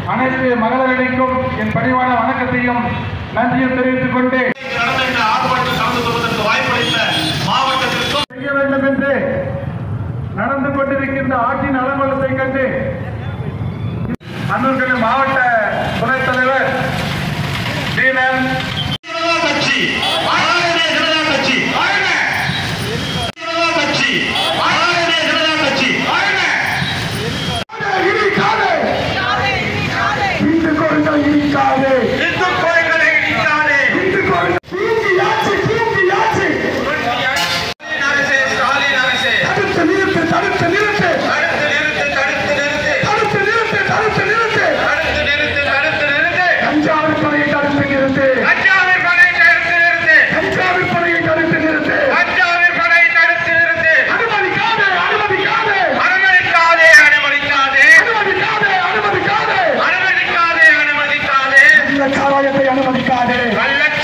அனைத்து மகளிரடிக்கும் என் பணிவான வணக்கத்தையும் நன்றியும் தெரிவித்துக் கொண்டு நடந்த இந்த ஆர்ப்பாட்டத்தில் கலந்து கொள்வதற்கு வாய்ப்பளித்த மாவட்டத்திற்கும் செய்ய வேண்டும் என்று நடந்து கொண்டிருக்கின்ற ஆட்சியின் அலுவலகத்தை கண்டு அன்னூர்கலை மாவட்ட துணைத் தலைவர் தீனன் ஜனதா கட்சி பாரதிய ஜனதா கட்சி ஜனதா கட்சி பாரதிய ஜனதா கட்சி இடிக்காதே இந்து கோயில்கள் இடிக்காதே இந்து கோயில்களை இடிக்காதே இந்து கோயில்கள் தீங்கி ஆட்சி தீங்கி ஆட்சி அரசே ஸ்டாலின் அரசே தடுத்து நிறுத்து தடுத்து நிறுத்து தடுத்து நிறுத்து தடுத்து நிறுத்து தடுத்து நிறுத்து தடுத்து நிறுத்து தடுத்து நிறுத்து தடுத்து நிறுத்து கஞ்சாவின் படையை தடுத்து நிறுத்து கஞ்சாவின் படை தடுத்து நிறுத்து கஞ்சாவின் படையை தடுத்து நிறுத்து கஞ்சாவின் படை தடுத்து நிறுத்து அனுமதிக்காதே அனுமதிக்காதே அனுமதிக்காதே அனுமதிக்காதே அனுமதிக்காதே அனுமதிக்காதே அனுமதிக்காதே அனுமதிக்காதே இந்த சாராயத்தை அனுமதிக்காதே கள்ளச்